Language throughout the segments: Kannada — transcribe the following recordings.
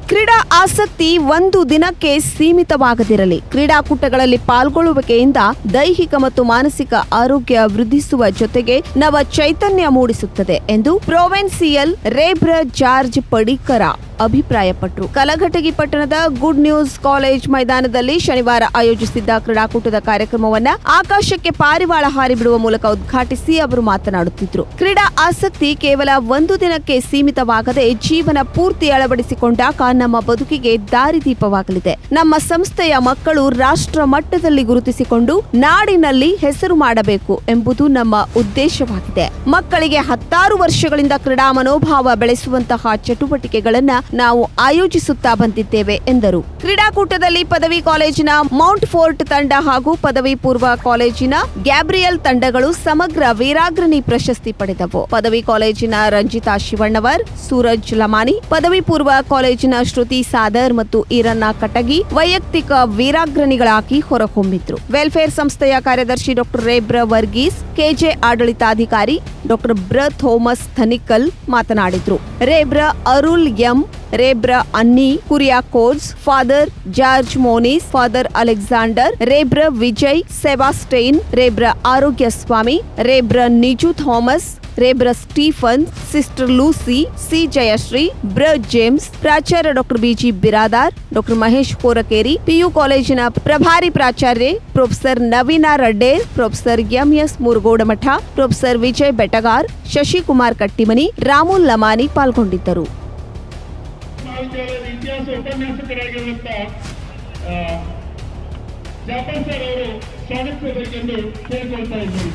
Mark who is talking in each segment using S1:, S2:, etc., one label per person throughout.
S1: ಕ್ರೀಡಾ ಆಸಕ್ತಿ ಒಂದು ದಿನಕ್ಕೆ ಸೀಮಿತವಾಗದಿರಲಿ ಕ್ರೀಡಾಕೂಟಗಳಲ್ಲಿ ಪಾಲ್ಗೊಳ್ಳುವಿಕೆಯಿಂದ ದೈಹಿಕ ಮತ್ತು ಮಾನಸಿಕ ಆರೋಗ್ಯ ವೃದ್ಧಿಸುವ ಜೊತೆಗೆ ನವ ಚೈತನ್ಯ ಮೂಡಿಸುತ್ತದೆ ಎಂದು ಪ್ರೊವೆನ್ಸಿಯಲ್ ರೇಬ್ರ ಜಾರ್ಜ್ ಪಡಿಕರ ಅಭಿಪ್ರಾಯಪಟ್ಟರು ಕಲಘಟಗಿ ಪಟ್ಟಣದ ಗುಡ್ ನ್ಯೂಸ್ ಕಾಲೇಜ್ ಮೈದಾನದಲ್ಲಿ ಶನಿವಾರ ಆಯೋಜಿಸಿದ್ದ ಕ್ರೀಡಾಕೂಟದ ಕಾರ್ಯಕ್ರಮವನ್ನ ಆಕಾಶಕ್ಕೆ ಪಾರಿವಾಳ ಹಾರಿ ಬಿಡುವ ಮೂಲಕ ಉದ್ಘಾಟಿಸಿ ಅವರು ಮಾತನಾಡುತ್ತಿದ್ರು ಕ್ರೀಡಾ ಆಸಕ್ತಿ ಕೇವಲ ಒಂದು ದಿನಕ್ಕೆ ಸೀಮಿತವಾಗದೆ ಜೀವನ ಪೂರ್ತಿ ಅಳವಡಿಸಿಕೊಂಡಾಗ ನಮ್ಮ ಬದುಕಿಗೆ ದಾರಿದೀಪವಾಗಲಿದೆ ನಮ್ಮ ಸಂಸ್ಥೆಯ ಮಕ್ಕಳು ರಾಷ್ಟ್ರ ಮಟ್ಟದಲ್ಲಿ ಗುರುತಿಸಿಕೊಂಡು ನಾಡಿನಲ್ಲಿ ಹೆಸರು ಮಾಡಬೇಕು ಎಂಬುದು ನಮ್ಮ ಉದ್ದೇಶವಾಗಿದೆ ಮಕ್ಕಳಿಗೆ ಹತ್ತಾರು ವರ್ಷಗಳಿಂದ ಕ್ರೀಡಾ ಮನೋಭಾವ ಬೆಳೆಸುವಂತಹ ಚಟುವಟಿಕೆಗಳನ್ನ ನಾವು ಆಯೋಜಿಸುತ್ತಾ ಬಂದಿದ್ದೇವೆ ಎಂದರು ಕ್ರೀಡಾಕೂಟದಲ್ಲಿ ಪದವಿ ಕಾಲೇಜಿನ ಮೌಂಟ್ ಫೋರ್ಟ್ ತಂಡ ಹಾಗೂ ಪದವಿ ಪೂರ್ವ ಕಾಲೇಜಿನ ಗ್ಯಾಬ್ರಿಯಲ್ ತಂಡಗಳು ಸಮಗ್ರ ವೀರಾಗ್ರಣಿ ಪ್ರಶಸ್ತಿ ಪಡೆದವು ಪದವಿ ಕಾಲೇಜಿನ ರಂಜಿತಾ ಶಿವಣ್ಣವರ್ ಸೂರಜ್ ಲಮಾನಿ ಪದವಿ ಪೂರ್ವ ಕಾಲೇಜಿನ ಶ್ರುತಿ ಸಾದರ್ ಮತ್ತು ಈರಣ್ಣ ಕಟಗಿ ವೈಯಕ್ತಿಕ ವೀರಾಗ್ರಣಿಗಳಾಗಿ ಹೊರಹೊಮ್ಮಿದ್ರು ವೆಲ್ಫೇರ್ ಸಂಸ್ಥೆಯ ಕಾರ್ಯದರ್ಶಿ ಡಾಕ್ಟರ್ ರೇಬ್ರ ವರ್ಗೀಸ್ ಕೆಜೆ ಆಡಳಿತಾಧಿಕಾರಿ ಡಾಕ್ಟರ್ ಬ್ರ ಥೋಮಸ್ ಥನಿಕಲ್ ಮಾತನಾಡಿದ್ರು ರೇಬ್ರ ಅರುಲ್ ಎಂ ರೇಬ್ರ Annie Kuriakose father George Monis father Alexander ರೇಬ್ರ ವಿಜಯ್ ಸೆಬಾಸ್ಟೈನ್ ರೇಬ್ರ ಆರೋಗ್ಯ ಸ್ವಾಮಿ ರೇಬ್ರ ನಿಜು ಥಾಮಸ್ ರೇಬ್ರ Stephen sister Lucy C Jayashree ಬ್ರ ಜೇಮ್ಸ್ ಪ್ರಾಚಾರ್ಯ doctor B G Biradar doctor Mahesh Korakeri P U ಕಾಲೇಜಿನ ಪ್ರಭಾರಿ ಪ್ರಾಚಾರ್ಯ professor Naveena Radder professor M S Murugodamath professor Vijay Betagar Shashikumar Kattimani Ramul Lamani ಪಾಲ್ಗೊಂಡಿದ್ದರು
S2: ಮಹಾವಿದ್ಯಾಲಯದ ಇತಿಹಾಸ ಉಪನ್ಯಾಸಕರಾಗಿರುವಂತ ಆ, ಜಾಫರ್ ಸರ್ ಅವರು ಸ್ವಾಗತಿಸಬೇಕೆಂದು ಕೇಳಿಕೊಳ್ತಾ ಇದ್ದೀನಿ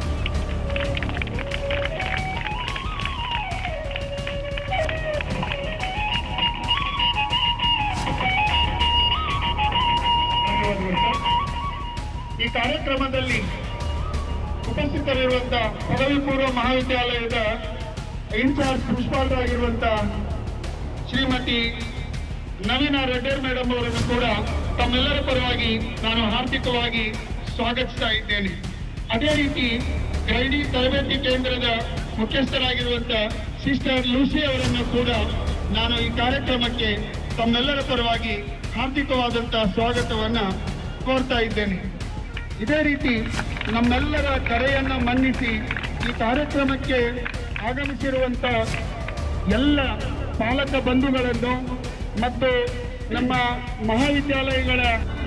S2: ಧನ್ಯವಾದಗಳು ಸರ್. ಈ ಕಾರ್ಯಕ್ರಮದಲ್ಲಿ ಉಪಸ್ಥಿತರಿರುವಂತ ಪದವಿ ಪೂರ್ವ ಮಹಾವಿದ್ಯಾಲಯದ ಇನ್ಚಾರ್ಜ್ ಪ್ರಿನ್ಸಿಪಾಲ್ ಆಗಿರುವಂತ ಶ್ರೀಮತಿ ನವೀನ ರೆಡ್ಡರ್ ಮೇಡಮ್ ಅವರನ್ನು ಕೂಡ ತಮ್ಮೆಲ್ಲರ ಪರವಾಗಿ ನಾನು ಹಾರ್ದಿಕವಾಗಿ ಸ್ವಾಗತಿಸ್ತಾ ಇದ್ದೇನೆ ಅದೇ ರೀತಿ ಗೈಡಿ ತರಬೇತಿ ಕೇಂದ್ರದ ಮುಖ್ಯಸ್ಥರಾಗಿರುವಂತ ಸಿಸ್ಟರ್ ಲೂಸಿ ಅವರನ್ನು ಕೂಡ ನಾನು ಈ ಕಾರ್ಯಕ್ರಮಕ್ಕೆ ತಮ್ಮೆಲ್ಲರ ಪರವಾಗಿ ಹಾರ್ದಿಕವಾದಂತಹ ಸ್ವಾಗತವನ್ನ ಕೋರ್ತಾ ಇದ್ದೇನೆ ಇದೇ ರೀತಿ ನಮ್ಮೆಲ್ಲರ ಕರೆಯನ್ನ ಮನ್ನಿಸಿ ಈ ಕಾರ್ಯಕ್ರಮಕ್ಕೆ ಆಗಮಿಸಿರುವಂತ ಎಲ್ಲ ಪಾಲಕ ಬಂಧುಗಳನ್ನು ಮತ್ತು ನಮ್ಮ ಮಹಾವಿದ್ಯಾಲಯಗಳ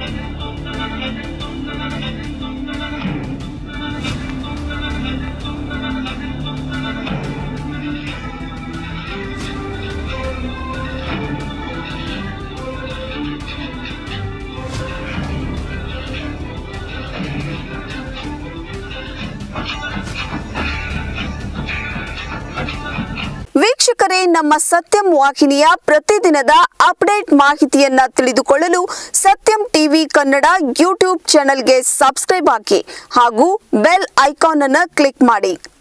S1: ವೀಕ್ಷಕರೇ ನಮ್ಮ ಸತ್ಯಂ ವಾಹಿನಿಯ ಪ್ರತಿದಿನದ ಅಪ್ಡೇಟ್ ಮಾಹಿತಿಯನ್ನ ತಿಳಿದುಕೊಳ್ಳಲು ಸತ್ಯಂ ಟಿವಿ ಕನ್ನಡ ಯೂಟ್ಯೂಬ್ ಚಾನೆಲ್ಗೆ ಸಬ್ಸ್ಕ್ರೈಬ್ ಹಾಕಿ ಹಾಗೂ ಬೆಲ್ ಐಕಾನ್ ಅನ್ನು ಕ್ಲಿಕ್ ಮಾಡಿ